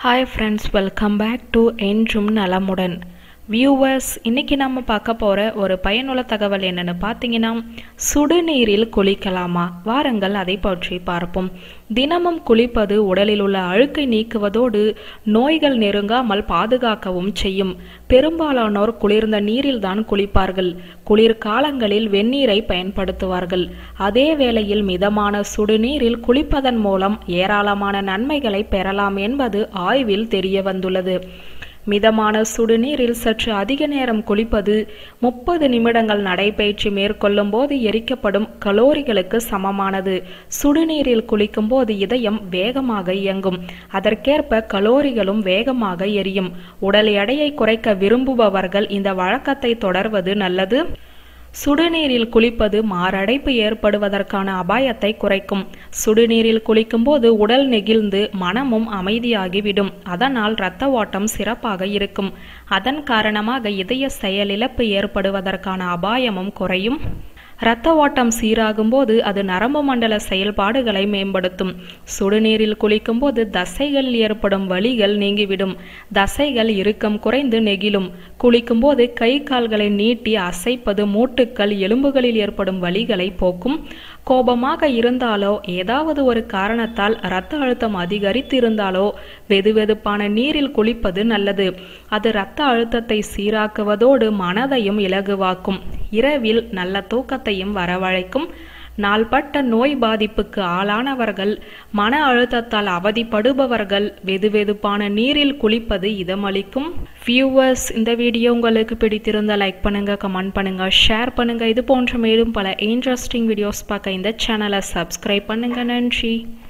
hi friends welcome back to என்றும் நலமுடன் viewers இன்னைக்கு நம்ம பார்க்க போகிற ஒரு பயனுள்ள தகவல் என்னன்னு பார்த்தீங்கன்னா சுடுநீரில் குளிக்கலாமா வாருங்கள் அதை பற்றி பார்ப்போம் தினமும் குளிப்பது உடலில் உள்ள அழுக்கை நீக்குவதோடு நோய்கள் நெருங்காமல் பாதுகாக்கவும் செய்யும் பெரும்பாலானோர் குளிர்ந்த நீரில்தான் குளிப்பார்கள் குளிர்காலங்களில் வெந்நீரை பயன்படுத்துவார்கள் அதே வேளையில் மிதமான சுடுநீரில் குளிப்பதன் மூலம் ஏராளமான நன்மைகளை பெறலாம் என்பது ஆய்வில் தெரிய வந்துள்ளது மிதமான சுடுநீரில் சற்று அதிக நேரம் குளிப்பது முப்பது நிமிடங்கள் நடைபயிற்சி மேற்கொள்ளும் போது எரிக்கப்படும் கலோரிகளுக்கு சமமானது சுடுநீரில் குளிக்கும் போது இதயம் வேகமாக இயங்கும் அதற்கேற்ப கலோரிகளும் வேகமாக எரியும் உடல் எடையை குறைக்க விரும்புபவர்கள் இந்த வழக்கத்தை தொடர்வது நல்லது சுடுநீரில் குளிப்பது மாரடைப்பு ஏற்படுவதற்கான அபாயத்தை குறைக்கும் சுடுநீரில் குளிக்கும்போது உடல் நெகிழ்ந்து மனமும் அமைதியாகிவிடும் அதனால் இரத்த ஓட்டம் சிறப்பாக இருக்கும் அதன் காரணமாக இதய செயலிழப்பு ஏற்படுவதற்கான அபாயமும் குறையும் இரத்த ஓட்டம் சீராகும் போது அது நரம்பு மண்டல செயல்பாடுகளை மேம்படுத்தும் சுடுநீரில் குளிக்கும் போது தசைகளில் ஏற்படும் வலிகள் நீங்கிவிடும் தசைகள் இறுக்கம் குறைந்து நெகிழும் குளிக்கும் போது கை கால்களை நீட்டி அசைப்பது மூட்டுக்கள் எலும்புகளில் ஏற்படும் வலிகளை போக்கும் கோபமாக இருந்தாலோ ஏதாவது ஒரு காரணத்தால் இரத்த அழுத்தம் அதிகரித்து இருந்தாலோ வெதுவெதுப்பான நீரில் குளிப்பது நல்லது அது இரத்த அழுத்தத்தை சீராக்குவதோடு மனதையும் இலகுவாக்கும் இரவில் நல்ல தூக்கத்தையும் வரவழைக்கும் நாள்பட்ட நோய் பாதிப்புக்கு ஆளானவர்கள் மன அழுத்தத்தால் அவதிப்படுபவர்கள் வெதுவெதுப்பான நீரில் குளிப்பது இதமளிக்கும் வியூவர்ஸ் இந்த வீடியோ உங்களுக்கு பிடித்திருந்தால் லைக் பண்ணுங்க கமெண்ட் பண்ணுங்க ஷேர் பண்ணுங்க இது போன்ற மேலும் பல இன்ட்ரெஸ்டிங் வீடியோஸ் பார்க்க இந்த சேனலை சப்ஸ்கிரைப் பண்ணுங்க நன்றி